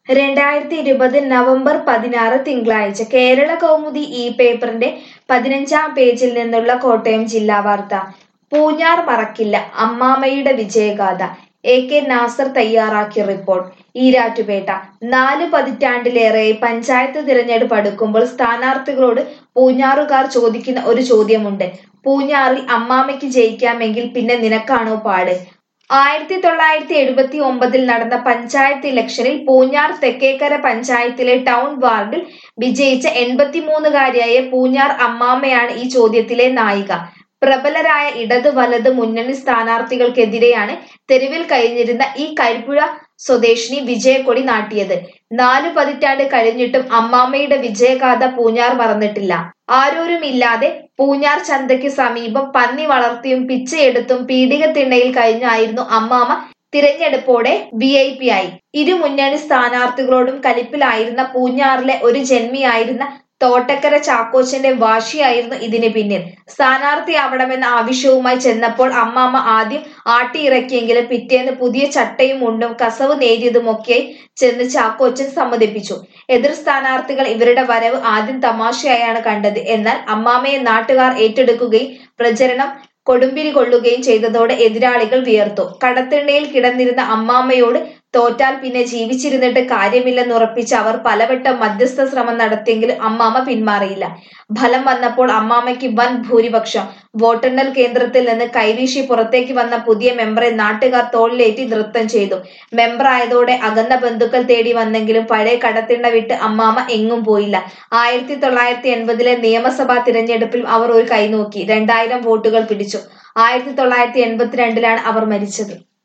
രണ്ടായിരത്തി ഇരുപത് നവംബർ പതിനാറ് തിങ്കളാഴ്ച കേരള കൗമുദി ഈ പേപ്പറിന്റെ പതിനഞ്ചാം പേജിൽ നിന്നുള്ള കോട്ടയം ജില്ലാ വാർത്ത പൂഞ്ഞാർ മറക്കില്ല അമ്മാമ്മയുടെ വിജയഗാഥ എ കെ നാസർ തയ്യാറാക്കിയ റിപ്പോർട്ട് ഈരാറ്റുപേട്ട നാല് പതിറ്റാണ്ടിലേറെ പഞ്ചായത്ത് തിരഞ്ഞെടുപ്പ് അടുക്കുമ്പോൾ സ്ഥാനാർത്ഥികളോട് പൂഞ്ഞാറുകാർ ചോദിക്കുന്ന ഒരു ചോദ്യമുണ്ട് പൂഞ്ഞാറിൽ അമ്മാമ്മയ്ക്ക് ജയിക്കാമെങ്കിൽ പിന്നെ നിനക്കാണോ പാട് ആയിരത്തി തൊള്ളായിരത്തി എഴുപത്തി ഒമ്പതിൽ നടന്ന പഞ്ചായത്ത് ഇലക്ഷനിൽ പൂഞ്ഞാർ തെക്കേക്കര പഞ്ചായത്തിലെ ടൗൺ വാർഡിൽ വിജയിച്ച എൺപത്തിമൂന്നുകാരിയായ പൂഞ്ഞാർ അമ്മാമ്മയാണ് ഈ ചോദ്യത്തിലെ നായിക പ്രബലരായ ഇടത് വലത് മുന്നണി സ്ഥാനാർത്ഥികൾക്കെതിരെയാണ് തെരുവിൽ കഴിഞ്ഞിരുന്ന ഈ കരിപ്പുഴ സ്വദേശിനി വിജയക്കൊടി നാട്ടിയത് നാലു പതിറ്റാണ്ട് കഴിഞ്ഞിട്ടും അമ്മാമ്മയുടെ വിജയഗാഥ പൂഞ്ഞാർ മറന്നിട്ടില്ല ആരോരുമില്ലാതെ പൂഞ്ഞാർ ചന്തയ്ക്ക് സമീപം പന്നി വളർത്തിയും പിച്ചയെടുത്തും പീഡിക തിണ്ണയിൽ കഴിഞ്ഞായിരുന്നു അമ്മാമ്മ തിരഞ്ഞെടുപ്പോടെ വി ഐ പി ആയി ഇരു മുന്നണി സ്ഥാനാർത്ഥികളോടും കലിപ്പിലായിരുന്ന പൂഞ്ഞാറിലെ ഒരു ജന്മിയായിരുന്ന തോട്ടക്കര ചാക്കോച്ചന്റെ വാശിയായിരുന്നു ഇതിന് പിന്നിൽ സ്ഥാനാർത്ഥിയാവണമെന്ന ആവശ്യവുമായി ചെന്നപ്പോൾ അമ്മാമ്മ ആദ്യം ആട്ടിയിറക്കിയെങ്കിലും പിറ്റേന്ന് പുതിയ ചട്ടയും മുണ്ടും കസവ് നേരിയതുമൊക്കെയായി ചെന്ന് ചാക്കോച്ചൻ സമ്മതിപ്പിച്ചു എതിർ സ്ഥാനാർത്ഥികൾ ഇവരുടെ വരവ് ആദ്യം തമാശയായാണ് കണ്ടത് എന്നാൽ അമ്മാമ്മയെ നാട്ടുകാർ ഏറ്റെടുക്കുകയും പ്രചരണം കൊടുമ്പിരി കൊള്ളുകയും ചെയ്തതോടെ എതിരാളികൾ വിയർത്തു കടത്തിണ്ണയിൽ കിടന്നിരുന്ന അമ്മാമ്മയോട് തോറ്റാൽ പിന്നെ ജീവിച്ചിരുന്നിട്ട് കാര്യമില്ലെന്നുറപ്പിച്ച് അവർ പലവട്ടം മധ്യസ്ഥ ശ്രമം നടത്തിയെങ്കിലും അമ്മാമ്മ പിന്മാറിയില്ല ഫലം വന്നപ്പോൾ അമ്മാമ്മയ്ക്ക് വൻ ഭൂരിപക്ഷം വോട്ടെണ്ണൽ കേന്ദ്രത്തിൽ നിന്ന് കൈവീശി പുറത്തേക്ക് വന്ന പുതിയ മെമ്പറെ നാട്ടുകാർ തോളിലേറ്റി നൃത്തം ചെയ്തു മെമ്പറായതോടെ അകന്ന ബന്ധുക്കൾ തേടി വന്നെങ്കിലും പഴയ കടത്തിണ്ണ വിട്ട് അമ്മാമ്മ എങ്ങും പോയില്ല ആയിരത്തി തൊള്ളായിരത്തി എൺപതിലെ നിയമസഭാ തിരഞ്ഞെടുപ്പിൽ അവർ ഒരു കൈനോക്കി രണ്ടായിരം വോട്ടുകൾ പിടിച്ചു ആയിരത്തി തൊള്ളായിരത്തി എൺപത്തിരണ്ടിലാണ് അവർ മരിച്ചത്